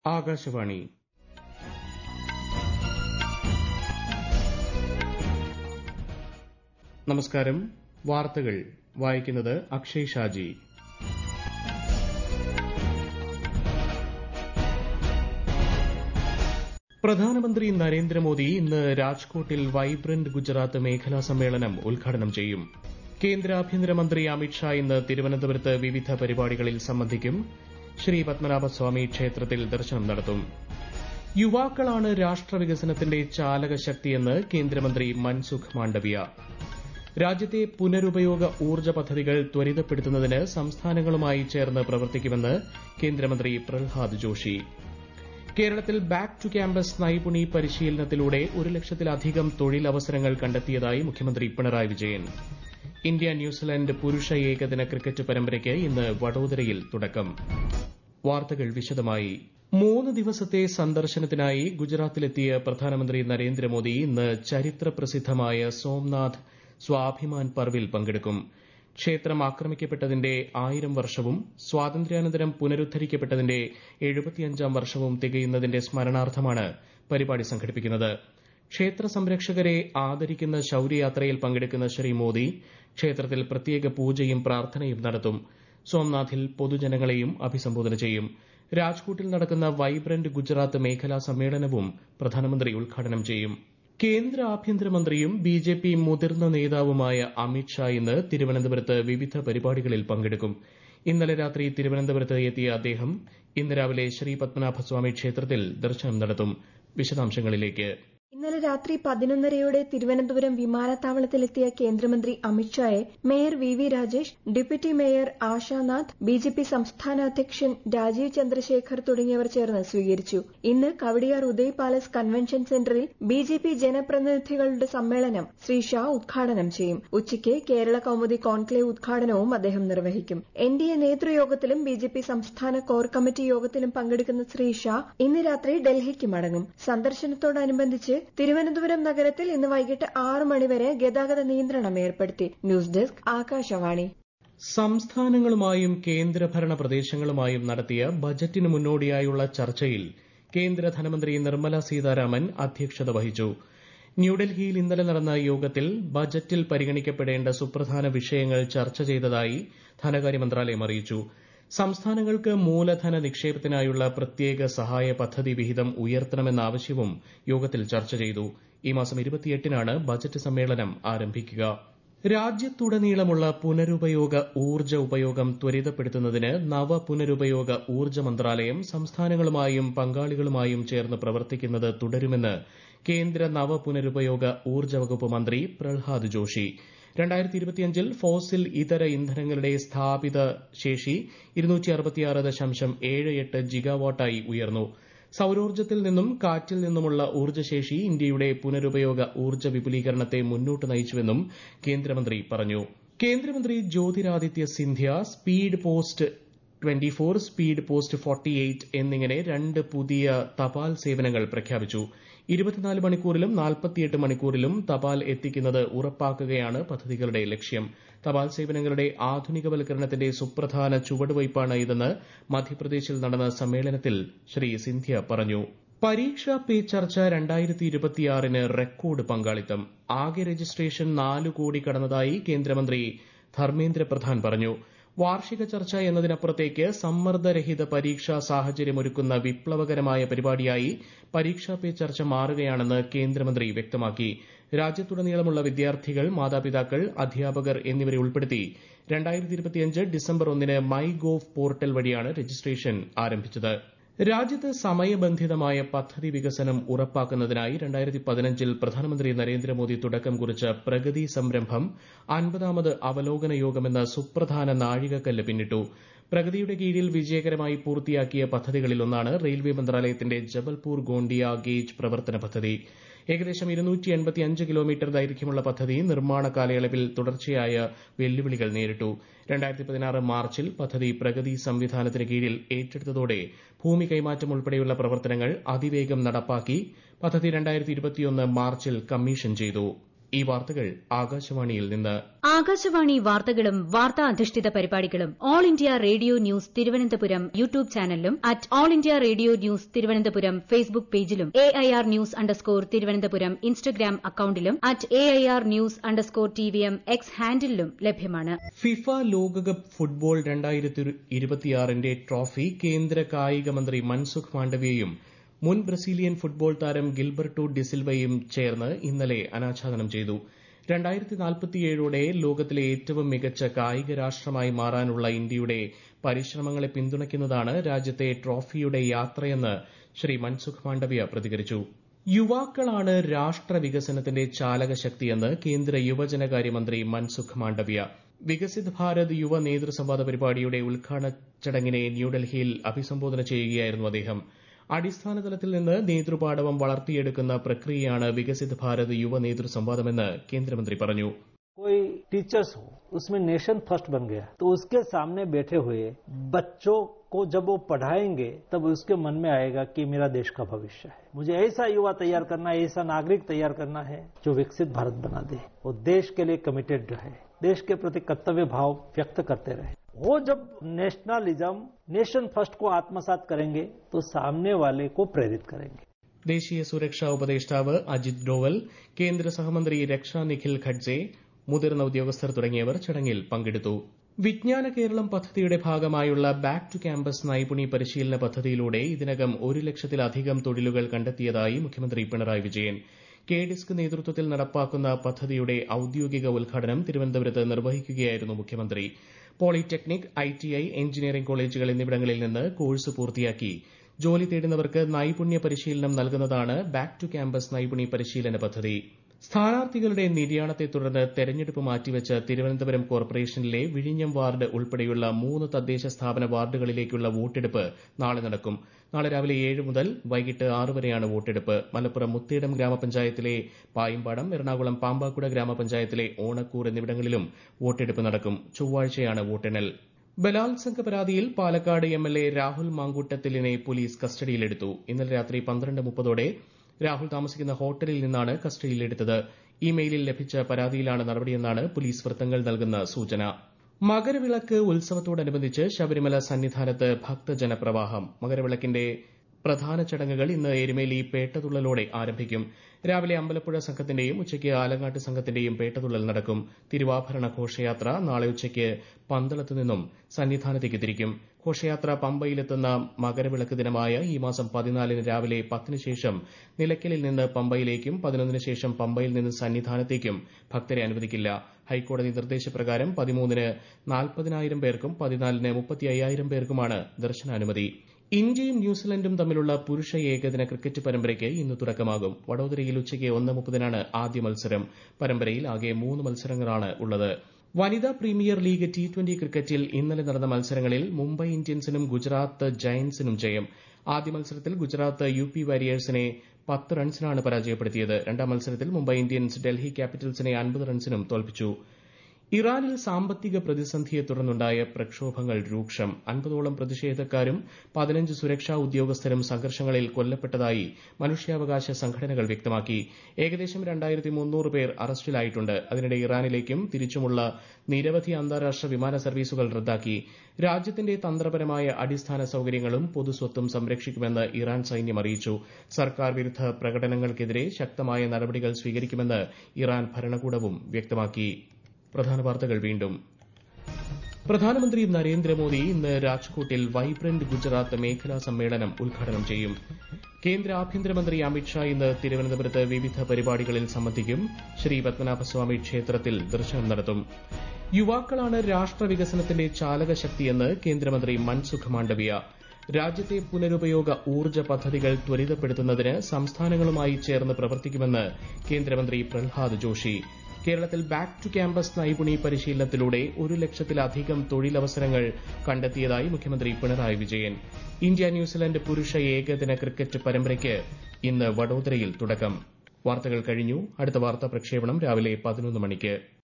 ആകാശവാണി നമസ്കാരം വാർത്തകൾ വായിക്കുന്നത് അക്ഷയ് ഷാജി പ്രധാനമന്ത്രി നരേന്ദ്രമോദി ഇന്ന് രാജ്കോട്ടിൽ വൈബ്രന്റ് ഗുജറാത്ത് മേഖലാ സമ്മേളനം ഉദ്ഘാടനം ചെയ്യും കേന്ദ്ര ആഭ്യന്തരമന്ത്രി അമിത്ഷാ ഇന്ന് തിരുവനന്തപുരത്ത് വിവിധ പരിപാടികളിൽ സംബന്ധിക്കും ശ്രീ പത്മനാഭസ്വാമി ക്ഷേത്രത്തിൽ ദർശനം നടത്തും യുവാക്കളാണ് രാഷ്ട്രവികസനത്തിന്റെ ചാലകശക്തിയെന്ന് കേന്ദ്രമന്ത്രി മൻസുഖ് മാണ്ഡവ്യ രാജ്യത്തെ പുനരുപയോഗ ഊർജ്ജ പദ്ധതികൾ ത്വരിതപ്പെടുത്തുന്നതിന് സംസ്ഥാനങ്ങളുമായി ചേർന്ന് പ്രവർത്തിക്കുമെന്ന് കേന്ദ്രമന്ത്രി പ്രഹ്ലാദ് ജോഷി കേരളത്തിൽ ബാക്ക് ടു ക്യാമ്പസ് നൈപുണി പരിശീലനത്തിലൂടെ ഒരു ലക്ഷത്തിലധികം തൊഴിലവസരങ്ങൾ കണ്ടെത്തിയതായി മുഖ്യമന്ത്രി പിണറായി വിജയൻ ഇന്ത്യ ന്യൂസിലൻഡ് പുരുഷ ഏകദിന ക്രിക്കറ്റ് പരമ്പരയ്ക്ക് ഇന്ന് വഡോദരയിൽ തുടക്കം വാർത്തകൾ വിശദമായി മൂന്ന് ദിവസത്തെ സന്ദർശനത്തിനായി ഗുജറാത്തിലെത്തിയ പ്രധാനമന്ത്രി നരേന്ദ്രമോദി ഇന്ന് ചരിത്ര പ്രസിദ്ധമായ സോംനാഥ് സ്വാഭിമാൻ പർവിൽ പങ്കെടുക്കും ക്ഷേത്രം ആക്രമിക്കപ്പെട്ടതിന്റെ ആയിരം വർഷവും സ്വാതന്ത്ര്യാനന്തരം പുനരുദ്ധരിക്കപ്പെട്ടതിന്റെ എഴുപത്തിയഞ്ചാം വർഷവും തികയുന്നതിന്റെ സ്മരണാർത്ഥമാണ് പരിപാടി സംഘടിപ്പിക്കുന്നത് ക്ഷേത്ര സംരക്ഷകരെ ആദരിക്കുന്ന ശൌര്യയാത്രയിൽ പങ്കെടുക്കുന്ന ശ്രീ മോദി ക്ഷേത്രത്തിൽ പ്രത്യേക പൂജയും പ്രാർത്ഥനയും നടത്തും സോംനാഥിൽ പൊതുജനങ്ങളെയും അഭിസംബോധന ചെയ്യും രാജ്കോട്ടിൽ നടക്കുന്ന വൈബ്രന്റ് ഗുജറാത്ത് മേഖലാ സമ്മേളനവും പ്രധാനമന്ത്രി ഉദ്ഘാടനം ചെയ്യും കേന്ദ്ര ആഭ്യന്തരമന്ത്രിയും ബിജെപി മുതിർന്ന നേതാവുമായ അമിത്ഷാ ഇന്ന് തിരുവനന്തപുരത്ത് വിവിധ പരിപാടികളിൽ പങ്കെടുക്കും ഇന്നലെ രാത്രി തിരുവനന്തപുരത്ത് എത്തിയ അദ്ദേഹം ഇന്ന് രാവിലെ ശ്രീ പത്മനാഭസ്വാമി ക്ഷേത്രത്തിൽ ദർശനം നടത്തും വിശദാംശങ്ങളിലേക്ക് ഇന്നലെ രാത്രി പതിനൊന്നരയോടെ തിരുവനന്തപുരം വിമാനത്താവളത്തിലെത്തിയ കേന്ദ്രമന്ത്രി അമിത്ഷായെ mayor V V Rajesh deputy mayor Ashanath B J P സംസ്ഥാന അധ്യക്ഷൻ രാജീവ് ചന്ദ്രശേഖർ തുടങ്ങിയവർ ചേർന്ന് സ്വീകരിച്ചു ഇന്ന് കവടിയാർ ഉദയ് പാലസ് കൺവെൻഷൻ സെന്ററിൽ ബി ജെ പി ജനപ്രതിനിധികളുടെ സമ്മേളനം ശ്രീ ഷാ ഉദ്ഘാടനം ചെയ്യും ഉച്ചയ്ക്ക് കേരള കൌമുദി കോൺക്ലേവ് ഉദ്ഘാടനവും അദ്ദേഹം നിർവഹിക്കും എൻ ഡി എ നേതൃയോഗത്തിലും ബി ജെ പി സംസ്ഥാന കോർ കമ്മിറ്റി യോഗത്തിലും പങ്കെടുക്കുന്ന ശ്രീ ഷാ ഇന്ന് രാത്രി ഡൽഹിക്ക് മടങ്ങും സന്ദർശനത്തോടനുബന്ധിച്ച് തിരുവനന്തപുരം നഗരത്തിൽ ഇന്ന് വൈകിട്ട് ആറ് മണിവരെ ഗതാഗത നിയന്ത്രണം ഏർപ്പെടുത്തി ന്യൂസ് ഡെസ്ക് ആകാശവാണി സംസ്ഥാനങ്ങളുമായും കേന്ദ്രഭരണ പ്രദേശങ്ങളുമായും നടത്തിയ ബജറ്റിന് മുന്നോടിയായുള്ള ചർച്ചയിൽ കേന്ദ്ര ധനമന്ത്രി നിർമ്മല സീതാരാമൻ അധ്യക്ഷത വഹിച്ചു ന്യൂഡൽഹിയിൽ ഇന്നലെ നടന്ന യോഗത്തിൽ ബജറ്റിൽ പരിഗണിക്കപ്പെടേണ്ട സുപ്രധാന വിഷയങ്ങൾ ചർച്ച ചെയ്തതായി ധനകാര്യ മന്ത്രാലയം അറിയിച്ചു സംസ്ഥാനങ്ങൾക്ക് മൂലധന നിക്ഷേപത്തിനായുള്ള പ്രത്യേക സഹായ പദ്ധതി വിഹിതം ഉയർത്തണമെന്ന ആവശ്യവും യോഗത്തിൽ ചർച്ച ചെയ്തു ഈ മാസം ഇരുപത്തിയെട്ടിനാണ് ബജറ്റ് സമ്മേളനം ആരംഭിക്കുക രാജ്യത്തുടനീളമുള്ള പുനരുപയോഗ ഊർജ്ജ ഉപയോഗം ത്വരിതപ്പെടുത്തുന്നതിന് നവ പുനരുപയോഗ ഊർജ്ജ മന്ത്രാലയം സംസ്ഥാനങ്ങളുമായും പങ്കാളികളുമായും ചേർന്ന് പ്രവർത്തിക്കുന്നത് തുടരുമെന്ന് കേന്ദ്ര നവ പുനരുപയോഗ ഊർജ്ജ വകുപ്പ് മന്ത്രി പ്രഹ്ലാദ് ജോഷി രണ്ടായിരത്തി ഇരുപത്തിയഞ്ചിൽ ഫോസിൽ ഇതര ഇന്ധനങ്ങളുടെ സ്ഥാപിത ശേഷി ഇരുന്നൂറ്റി ജിഗാവാട്ടായി ഉയർന്നു സൌരോർജ്ജത്തിൽ നിന്നും കാറ്റിൽ നിന്നുമുള്ള ഊർജ്ജശേഷി ഇന്ത്യയുടെ പുനരുപയോഗ ഊർജ്ജ വിപുലീകരണത്തെ മുന്നോട്ട് നയിച്ചുവെന്നും കേന്ദ്രമന്ത്രി പറഞ്ഞു കേന്ദ്രമന്ത്രി Jyotiraditya Scindia speed post twenty four speed post forty eight എന്നിങ്ങനെ രണ്ട് പുതിയ തപാൽ സേവനങ്ങൾ പ്രഖ്യാപിച്ചു ഇരുപത്തിനാല് മണിക്കൂറിലും നാൽപ്പത്തിയെട്ട് മണിക്കൂറിലും തപാൽ എത്തിക്കുന്നത് ഉറപ്പാക്കുകയാണ് പദ്ധതികളുടെ ലക്ഷ്യം തപാൽ സേവനങ്ങളുടെ ആധുനികവൽക്കരണത്തിന്റെ സുപ്രധാന ചുവടുവയ്പ്പാണ് ഇതെന്ന് മധ്യപ്രദേശിൽ നടന്ന സമ്മേളനത്തിൽ ശ്രീ സിന്ധ്യ പറഞ്ഞു പരീക്ഷാ പേ ചർച്ച രണ്ടായിരത്തി ഇരുപത്തിയാറിന് റെക്കോർഡ് പങ്കാളിത്തം ആകെ രജിസ്ട്രേഷൻ നാല് കോടി കടന്നതായി കേന്ദ്രമന്ത്രി ധർമ്മേന്ദ്ര പ്രധാൻ പറഞ്ഞു വാർഷിക ചർച്ച എന്നതിനപ്പുറത്തേക്ക് സമ്മർദ്ദരഹിത പരീക്ഷാ സാഹചര്യമൊരുക്കുന്ന വിപ്ലവകരമായ പരിപാടിയായി പരീക്ഷാ പേ ചർച്ച മാറുകയാണെന്ന് കേന്ദ്രമന്ത്രി വ്യക്തമാക്കി രാജ്യത്തുടനീളമുള്ള വിദ്യാർത്ഥികൾ മാതാപിതാക്കൾ അധ്യാപകർ എന്നിവരെ ഉൾപ്പെടുത്തി ഡിസംബർ ഒന്നിന് മൈ ഗോവ് പോർട്ടൽ വഴിയാണ് രജിസ്ട്രേഷൻ ആരംഭിച്ചത് രാജ്യത്ത് സമയബന്ധിതമായ പദ്ധതി വികസനം ഉറപ്പാക്കുന്നതിനായി രണ്ടായിരത്തി പതിനഞ്ചിൽ പ്രധാനമന്ത്രി നരേന്ദ്രമോദി തുടക്കം കുറിച്ച പ്രഗതി സംരംഭം അൻപതാമത് അവലോകന യോഗമെന്ന സുപ്രധാന നാഴികക്കല്ല് പിന്നിട്ടു പ്രഗതിയുടെ കീഴിൽ വിജയകരമായി പൂർത്തിയാക്കിയ പദ്ധതികളിലൊന്നാണ് റെയിൽവേ മന്ത്രാലയത്തിന്റെ ജബൽപൂർ ഗോണ്ടിയ ഗേജ് പ്രവർത്തന പദ്ധതി ഏകദേശം കിലോമീറ്റർ ദൈർഘ്യമുള്ള പദ്ധതി നിർമ്മാണ കാലയളവിൽ തുടർച്ചയായ വെല്ലുവിളികൾ നേരിട്ടു മാർച്ചിൽ പദ്ധതി പ്രഗതി സംവിധാനത്തിന് കീഴിൽ ഏറ്റെടുത്തതോടെ ഭൂമി കൈമാറ്റം ഉൾപ്പെടെയുള്ള പ്രവർത്തനങ്ങൾ അതിവേഗം നടപ്പാക്കി പദ്ധതി മാർച്ചിൽ കമ്മീഷൻ ചെയ്തു ഈ വാർത്തകൾ ആകാശവാണിയിൽ നിന്ന് ആകാശവാണി വാർത്തകളും വാർത്താ അധിഷ്ഠിത പരിപാടികളും All India Radio news Thiruvananthapuram YouTube ചാനലിലും at All India Radio news Thiruvananthapuram Facebook പേജിലും A I R news underscore Thiruvananthapuram Instagram അക്കൌണ്ടിലും at A I R news underscore T V M X ഹാൻഡിലും ലഭ്യമാണ് ഫിഫ ലോകകപ്പ് ഫുട്ബോൾ രണ്ടായിരത്തി ഇരുപത്തിയാറിന്റെ ട്രോഫി കേന്ദ്ര കായിക മന്ത്രി മൻസുഖ് മാണ്ഡവ്യയും മുൻ ബ്രസീലിയൻ ഫുട്ബോൾ താരം ഗിൽബർട്ടോ ഡിസിൽവയും ചേർന്ന് ഇന്നലെ അനാച്ഛാദനം ചെയ്തു രണ്ടായിരത്തി നാൽപ്പത്തിയേഴോടെ ലോകത്തിലെ ഏറ്റവും മികച്ച കായിക രാഷ്ട്രമായി മാറാനുള്ള ഇന്ത്യയുടെ പരിശ്രമങ്ങളെ പിന്തുണയ്ക്കുന്നതാണ് രാജ്യത്തെ ട്രോഫിയുടെ യാത്രയെന്ന് ശ്രീ മൻസുഖ് മാണ്ഡവ്യ പ്രതികരിച്ചു യുവാക്കളാണ് രാഷ്ട്ര വികസനത്തിന്റെ ചാലകശക്തിയെന്ന് കേന്ദ്ര യുവജനകാര്യമന്ത്രി മൻസുഖ് മാണ്ഡവ്യ വികസിത് ഭാരത് യുവ നേതൃസംവാദ പരിപാടിയുടെ ഉദ്ഘാടന ചടങ്ങിനെ ന്യൂഡൽഹിയിൽ അഭിസംബോധന ചെയ്യുകയായിരുന്നു അദ്ദേഹം അടിസ്ഥാന തലത്തിൽ നിന്ന് നേതൃപാടവം വളർത്തിയെടുക്കുന്ന പ്രക്രിയയാണ് വികസിത് ഭാരത് യുവ നേതൃസംവാദമെന്ന് കേന്ദ്രമന്ത്രി പറഞ്ഞു कोई टीचर्स हो उसमें नेशन फर्स्ट बन गया तो उसके सामने बैठे हुए बच्चों को जब वो पढ़ाएंगे तब उसके मन में आएगा कि मेरा देश का भविष्य है मुझे ऐसा युवा तैयार करना है ऐसा नागरिक तैयार करना है जो विकसित भारत बना दे वो देश के लिए कमिटेड रहे देश के प्रति कर्तव्य भाव व्यक्त करते रहे वो जब नेशनलिज्म नेशन फर्स्ट को आत्मसात करेंगे तो सामने वाले को प्रेरित करेंगे ദേശീയ സുരക്ഷാ ഉപദേഷ്ടാവ് അജിത് ഡോവൽ കേന്ദ്ര സഹമന്ത്രി രക്ഷാ നിഖിൽ ഖഡ്സെ മുതിർന്ന ഉദ്യോഗസ്ഥർ തുടങ്ങിയവർ ചടങ്ങിൽ പങ്കെടുത്തു വിജ്ഞാന കേരളം പദ്ധതിയുടെ ഭാഗമായുള്ള ബാക്ക് ടു ക്യാമ്പസ് നൈപുണി പരിശീലന പദ്ധതിയിലൂടെ ഇതിനകം ഒരു ലക്ഷത്തിലധികം തൊഴിലുകൾ കണ്ടെത്തിയതായി മുഖ്യമന്ത്രി പിണറായി വിജയൻ കെ ഡിസ്ക് നേതൃത്വത്തിൽ നടപ്പാക്കുന്ന പദ്ധതിയുടെ ഔദ്യോഗിക ഉദ്ഘാടനം തിരുവനന്തപുരത്ത് നിർവഹിക്കുകയായിരുന്നു മുഖ്യമന്ത്രി പോളിടെക്നിക് ഐടിഐ എഞ്ചിനീയറിംഗ് കോളേജുകൾ എന്നിവിടങ്ങളിൽ നിന്ന് കോഴ്സ് പൂർത്തിയാക്കി ജോലി തേടുന്നവർക്ക് നൈപുണ്യ പരിശീലനം നൽകുന്നതാണ് ബാക്ക് ടു ക്യാമ്പസ് നൈപുണി പരിശീലന പദ്ധതി സ്ഥാനാർത്ഥികളുടെ നിര്യാണത്തെ തുടർന്ന് തെരഞ്ഞെടുപ്പ് മാറ്റിവെച്ച് തിരുവനന്തപുരം കോർപ്പറേഷനിലെ വിഴിഞ്ഞം വാർഡ് ഉൾപ്പെടെയുള്ള മൂന്ന് തദ്ദേശ സ്ഥാപന വാർഡുകളിലേക്കുള്ള വോട്ടെടുപ്പ് നാളെ നടക്കും നാളെ രാവിലെ ഏഴ് മുതൽ വൈകിട്ട് ആറ് വരെയാണ് വോട്ടെടുപ്പ് മലപ്പുറം മുത്തേടം ഗ്രാമപഞ്ചായത്തിലെ പായിമ്പാടം എറണാകുളം പാമ്പാക്കുട ഗ്രാമപഞ്ചായത്തിലെ ഓണക്കൂർ എന്നിവിടങ്ങളിലും വോട്ടെടുപ്പ് നടക്കും ചൊവ്വാഴ്ചയാണ് വോട്ടെണ്ണൽ ബലാത്സംഗ പരാതിയിൽ പാലക്കാട് എംഎൽഎ രാഹുൽ മാങ്കൂട്ടത്തിലിനെ പോലീസ് കസ്റ്റഡിയിലെടുത്തു ഇന്നലെ രാത്രി പന്ത്രണ്ട് മുപ്പതോടെ രാഹുൽ താമസിക്കുന്ന ഹോട്ടലിൽ നിന്നാണ് കസ്റ്റഡിയിലെടുത്തത് ഇമെയിലിൽ ലഭിച്ച പരാതിയിലാണ് നടപടിയെന്നാണ് പോലീസ് വൃത്തങ്ങൾ നൽകുന്ന സൂചന മകരവിളക്ക് ഉത്സവത്തോടനുബന്ധിച്ച് ശബരിമല സന്നിധാനത്ത് ഭക്തജനപ്രവാഹം മകരവിളക്കിന്റെ പ്രധാന ചടങ്ങുകൾ ഇന്ന് എരുമേലി പേട്ടതുള്ളലോടെ ആരംഭിക്കും രാവിലെ അമ്പലപ്പുഴ സംഘത്തിന്റെയും ഉച്ചയ്ക്ക് ആലങ്ങാട്ട് സംഘത്തിന്റെയും പേട്ടതുള്ളൽ നടക്കും തിരുവാഭരണ ഘോഷയാത്ര നാളെ ഉച്ചയ്ക്ക് പന്തളത്ത് നിന്നും സന്നിധാനത്തേക്ക് തിരിക്കും ഘോഷയാത്ര പമ്പയിലെത്തുന്ന മകരവിളക്ക് ദിനമായ ഈ മാസം പതിനാലിന് രാവിലെ പത്തിന് ശേഷം നിലയ്ക്കലിൽ നിന്ന് പമ്പയിലേക്കും പതിനൊന്നിന് ശേഷം പമ്പയിൽ നിന്ന് സന്നിധാനത്തേക്കും ഭക്തരെ അനുവദിക്കില്ല ഹൈക്കോടതി നിർദ്ദേശപ്രകാരം പതിമൂന്നിന് നാൽപ്പതിനായിരം പേർക്കും പതിനാലിന് മുപ്പത്തി അയ്യായിരം പേർക്കുമാണ് ദർശനാനുമതി ഇന്ത്യയും ന്യൂസിലൻഡും തമ്മിലുള്ള പുരുഷ ഏകദിന ക്രിക്കറ്റ് പരമ്പരയ്ക്ക് ഇന്ന് തുടക്കമാകും വഡോദരയിൽ ഉച്ചയ്ക്ക് ഒന്ന് മുപ്പതിനാണ് ആദ്യ മത്സരം പരമ്പരയിൽ ആകെ മൂന്ന് മത്സരങ്ങളാണ് ഉള്ളത് വനിതാ പ്രീമിയർ ലീഗ് ടി ട്വന്റി ക്രിക്കറ്റിൽ ഇന്നലെ നടന്ന മത്സരങ്ങളിൽ മുംബൈ ഇന്ത്യൻസിനും ഗുജറാത്ത് ജയന്റ്സിനും ജയം ആദ്യ മത്സരത്തിൽ ഗുജറാത്ത് യു പി വാരിയേഴ്സിനെ പത്ത് റൺസിനാണ് പരാജയപ്പെടുത്തിയത് രണ്ടാം മത്സരത്തിൽ മുംബൈ ഇന്ത്യൻസ് ഡൽഹി ക്യാപിറ്റൽസിനെ അൻപത് റൺസിനും തോൽപ്പിച്ചു ഇറാനിൽ സാമ്പത്തിക പ്രതിസന്ധിയെ തുടർന്നുണ്ടായ പ്രക്ഷോഭങ്ങൾ രൂക്ഷം അൻപതോളം പ്രതിഷേധക്കാരും പതിനഞ്ച് സുരക്ഷാ ഉദ്യോഗസ്ഥരും സംഘർഷങ്ങളിൽ കൊല്ലപ്പെട്ടതായി മനുഷ്യാവകാശ സംഘടനകൾ വ്യക്തമാക്കി ഏകദേശം രണ്ടായിരത്തി മുന്നൂറ് പേർ അറസ്റ്റിലായിട്ടുണ്ട് അതിനിടെ ഇറാനിലേക്കും തിരിച്ചുമുള്ള നിരവധി അന്താരാഷ്ട്ര വിമാന സർവീസുകൾ റദ്ദാക്കി രാജ്യത്തിന്റെ തന്ത്രപരമായ അടിസ്ഥാന സൌകര്യങ്ങളും പൊതുസ്വത്തും സംരക്ഷിക്കുമെന്ന് ഇറാൻ സൈന്യം അറിയിച്ചു സർക്കാർ വിരുദ്ധ പ്രകടനങ്ങൾക്കെതിരെ ശക്തമായ നടപടികൾ സ്വീകരിക്കുമെന്ന് ഇറാൻ ഭരണകൂടവും വ്യക്തമാക്കി പ്രധാന വാർത്തകൾ വീണ്ടും പ്രധാനമന്ത്രി നരേന്ദ്രമോദി ഇന്ന് രാജ്കോട്ടിൽ വൈബ്രന്റ് ഗുജറാത്ത് മേഖലാ സമ്മേളനം ഉദ്ഘാടനം ചെയ്യും കേന്ദ്ര ആഭ്യന്തരമന്ത്രി അമിത്ഷാ ഇന്ന് തിരുവനന്തപുരത്ത് വിവിധ പരിപാടികളിൽ സംബന്ധിക്കും ശ്രീ പത്മനാഭസ്വാമി ക്ഷേത്രത്തിൽ ദർശനം നടത്തും യുവാക്കളാണ് രാഷ്ട്ര വികസനത്തിന്റെ ചാലകശക്തിയെന്ന് കേന്ദ്രമന്ത്രി മൻസുഖ് മാണ്ഡവ്യ രാജ്യത്തെ പുനരുപയോഗ ഊർജ്ജ പദ്ധതികൾ ത്വരിതപ്പെടുത്തുന്നതിന് സംസ്ഥാനങ്ങളുമായി ചേർന്ന് പ്രവർത്തിക്കുമെന്ന് കേന്ദ്രമന്ത്രി പ്രഹ്ലാദ് ജോഷി കേരളത്തിൽ ബാക്ക് ടു ക്യാമ്പസ് നൈപുണി പരിശീലനത്തിലൂടെ ഒരു ലക്ഷത്തിലധികം തൊഴിലവസരങ്ങൾ കണ്ടെത്തിയതായി മുഖ്യമന്ത്രി പിണറായി വിജയൻ ഇന്ത്യ ന്യൂസിലൻഡ് പുരുഷ ഏകദിന ക്രിക്കറ്റ് പരമ്പരയ്ക്ക് ഇന്ന് വഡോദരയിൽ തുടക്കം വാർത്തകൾ കഴിഞ്ഞു അടുത്ത വാർത്താ പ്രക്ഷേപണം രാവിലെ പതിനൊന്ന് മണിക്ക്